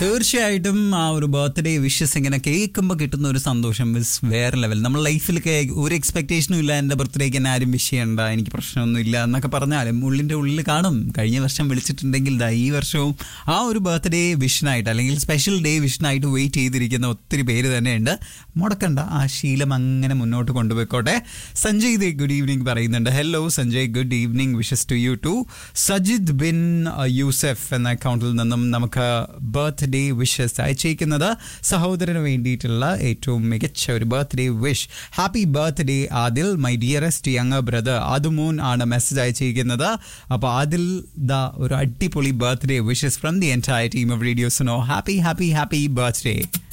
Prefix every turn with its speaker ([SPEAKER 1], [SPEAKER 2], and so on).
[SPEAKER 1] തീർച്ചയായിട്ടും ആ ഒരു ബർത്ത്ഡേ വിഷസ് ഇങ്ങനെ കേൾക്കുമ്പോൾ കിട്ടുന്ന ഒരു സന്തോഷം ഇസ് വേറെ ലെവൽ നമ്മൾ ലൈഫിലൊക്കെ ഒരു എക്സ്പെക്ടേഷനും ഇല്ല എൻ്റെ ബർത്ത്ഡേക്ക് എന്നെ ആരും വിഷ് ചെയ്യണ്ട എനിക്ക് പ്രശ്നമൊന്നും ഇല്ല എന്നൊക്കെ പറഞ്ഞാലും ഉള്ളിൻ്റെ ഉള്ളിൽ കാണും കഴിഞ്ഞ വർഷം വിളിച്ചിട്ടുണ്ടെങ്കിൽ ദാ ഈ വർഷവും ആ ഒരു ബർത്ത്ഡേ വിഷനായിട്ട് അല്ലെങ്കിൽ സ്പെഷ്യൽ ഡേ വിഷനായിട്ട് വെയിറ്റ് ചെയ്തിരിക്കുന്ന ഒത്തിരി പേര് തന്നെയുണ്ട് മുടക്കണ്ട ആ ശീലം അങ്ങനെ മുന്നോട്ട് കൊണ്ടുപോയിക്കോട്ടെ സഞ്ജയ് ദേ ഗുഡ് ഈവനിങ് പറയുന്നുണ്ട് hello Sanjay good evening wishes to you to Sajid bin Yusuf എന്ന അക്കൗണ്ടിൽ നിന്നും നമുക്ക് ബർത്ത്ഡേ വിഷസ് അയച്ചേക്കുന്നത് സഹോദരന് വേണ്ടിയിട്ടുള്ള ഏറ്റവും മികച്ച ഒരു birthday wish happy birthday Adil my dearest young brother അതുമോൻ ആണ് മെസ്സേജ് അയച്ചിരിക്കുന്നത് അപ്പോൾ ആദിൽ ദ ഒരു അടിപൊളി birthday wishes from the entire team of റേഡിയോസിനോ ഹാപ്പി ഹാപ്പി ഹാപ്പി ബർത്ത്ഡേ